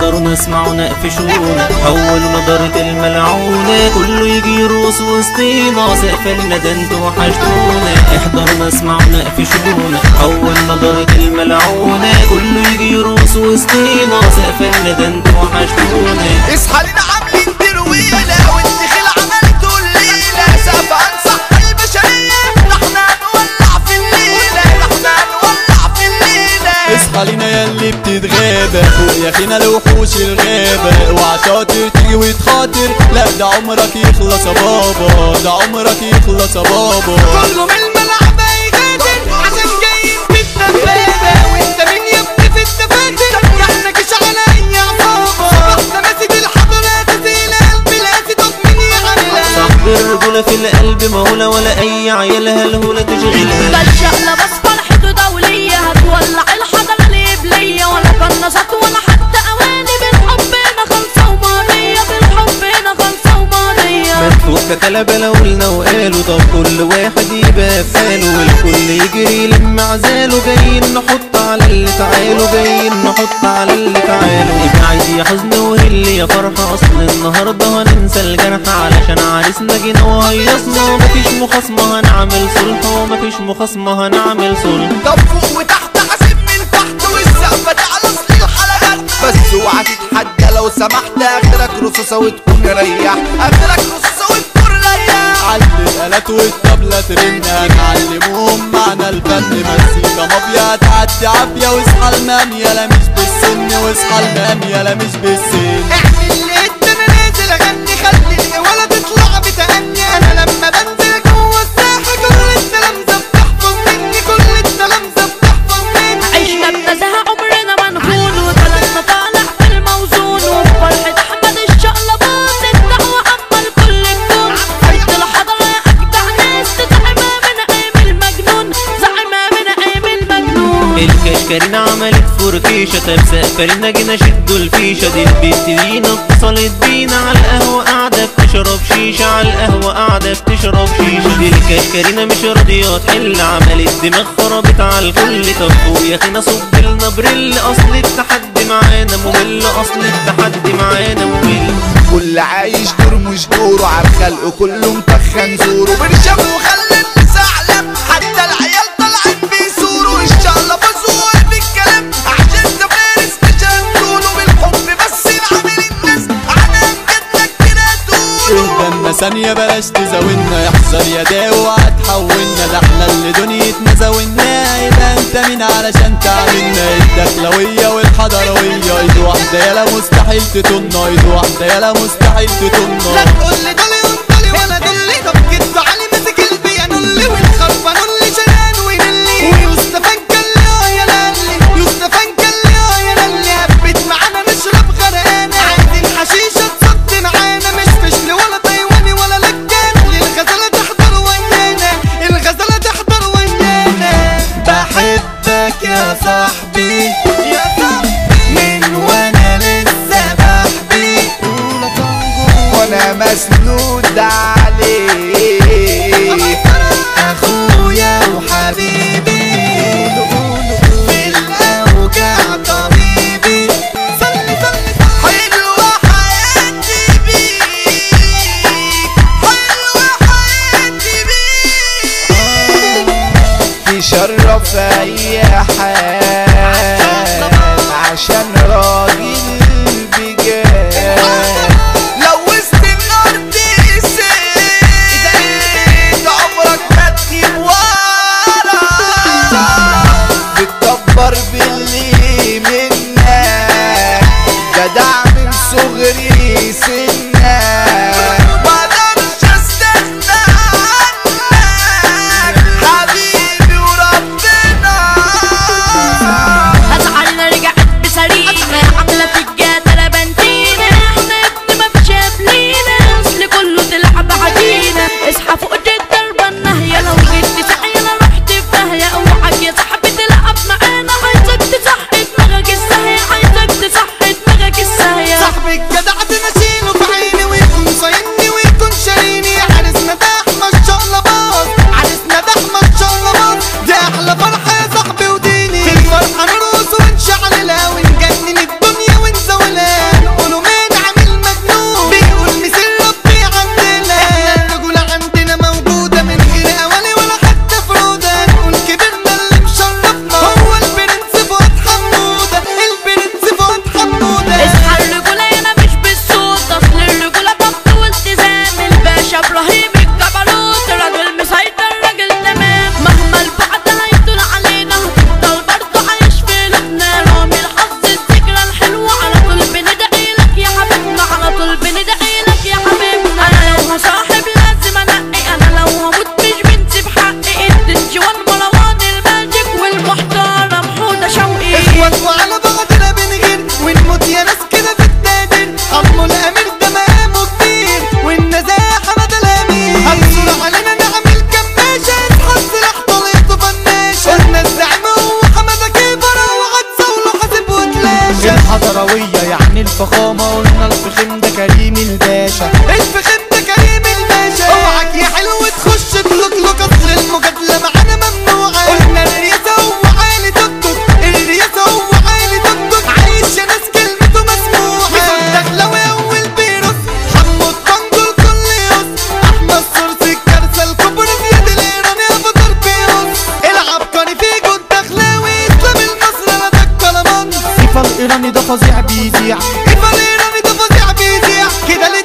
احضروا اسمعوا نقفشونا حولوا نظرة الملعونة كله يجي يروس وسطينا سقف لنا ده انتوا وحشتونا احضروا اسمعوا نقفشونا حول نظرة الملعونة كله يجي يروس وسطينا سقف لنا ده انتوا وحشتونا اصحى لنا عاملين ترويلة والدخيل عملته الليلة سقف انصح البشرية احنا هنولع في الليلة احنا هنولع في الليلة اصحى لينا ياللي بتتغابى فوق يا اخينا لوحوش الغابة اوعى شاطر تيجي وتخاطر لا ده عمرك يخلص يا بابا ده عمرك يخلص يا بابا كله من الملعب هيغادر عشان جايين بالدبابة وانت مين يا ابني في الدفاتر احنا جيش على اي عصابة احنا ماسك الحضارات زي القلب القاسي طب مين يعملها صاحب الرجولة في القلب مهولة ولا أي عيالها الهولة تشغلها الشقلة بس فرحته دولية هتولع الحضرة الإبلية ولا قناصات ولا حتى أواني بالحب هنا خلصة وماضية بالحب هنا خلصة وماضية منفوخة كلبة قلنا وقالوا طب كل واحد يبقى في حاله والكل يجري يلم عزاله جايين نحط على اللي تعالوا جايين نحط على اللي تعالوا ابعد يا حزن وهل يا فرحة أصل النهاردة هننسى الجرح علشان عريسنا جينا وهيصنا مفيش مخاصمة هنعمل صلح ومفيش مخاصمة هنعمل صلح طب فوق وتحت حاسب من تحت والسقفة على اصل الحلقات بس اوعى تتحدى لو سمحت اخرك رصاصة وتكون ريح اخرك رصاصة وتكون ريح علي الآلات والطبلة ترن هنعلمهم معنى الفن مزيكا مافيا تعدي عافية واصحى المام يلا مش بالسن واصحى المام يلا مش بالسن اعمل اللي انت انا نازل اغني خلي ولا تطلع بتأني انا لما بنزل جوه الساحة كل التلامذة بتحفظ مني كل التلامذة بتحفظ مني عشنا بنزهة عمرنا ما نخون وبلدنا طالع في الموزون وبفرحة أحمد الشقلباط الدعوة عامة لكل الكون أرض الحضرة يا أجدع ناس زعيمة من أيام المجنون زعيمة من أيام المجنون الكشكرين عملت فركيشة طب سقفلنا جينا شدوا الفيشة دي البت دينا اتصلت بينا على القهوة قاعدة بتشرب شيشة على القهوة قاعدة بتشرب شيشة دي الكشكرينة مش راضية تحل عملت دماغ خربت على الكل طب فوق يا اخينا صب لنا بريل اصل التحدي معانا ممل اصل التحدي معانا ممل كل عايش دور مش دوره على الخلق كله متخن زوره برشام وخلي الناس اعلم حتى العيال طالعين بيصوروا ان شاء الله بزور بالكلام عشان ده فارس مش هنقوله بالحب بس نعمل الناس انا امجد لك كده تقولوا اهدى ثانية بلاش تزاولنا يحذر يا داو هتحولنا ده احنا اللي دنيتنا زاولنا يبقى انت مين علشان تعملنا الدخلوية والحضروية ايد واحدة يلا مستحيل تطولنا ايد واحدة يلا مستحيل لا تطولنا تقول لي دولي وانطلي ولا دولي طب كدب علي ماسك البيانو اللي والخربانو اللي شيران وينلي ويوسف انكلي يا لالي يوسف انكلي يا لالي هبت معانا نشرب غرقانة عايزين حشيشة تصد معانا مش فشل ولا تايواني ولا لجان الغزالة تحضر ويانا الغزالة تحضر ويانا بحبك يا صاحبي يا صاحبي من وانا لسه بحبي وانا مسنود عليه اخويا وحبيبي في الاوجاع طبيبي صلي صلي حلوة حياتي بيك حلوة حياتي بيك تشرف اي حال عشان راجل بجاه لو وسط النار تقسم خطوة على بعضنا بنغير ونموت يا ناس كده في التاجر عمو الامير ده مقامه كتير والنزاهة حمد الامير هتصور علينا نعمل كماشة اصحى السلاح طليته فناشة قلنا الزعيم هو حمادة كبرة وعدسة وله حاسب وتلاشى الحضروية يعني الفخامة قلنا الفخم ده كريم الباشا الفخم ده كريم الباشا اوعك يا حلو تخش تلوك اصل المجادلة معانا ممنوعة قلنا الرياسة هو عالي توك توك الرياسة هو عالي توك توك عايش يا ناس كلمته مسموعة بيقول دخلاوي اول بيروس حمو الطنجو الكل يوس احمد صرصي الكارثة الكبرى زياد الايراني ابو بيوس العبقري فيجو الدخلاوي اسلام المصري انا ده الكلامانس سيفا الايراني ده فظيع بيذيع كيف الايراني ده فظيع بيذيع كده ليه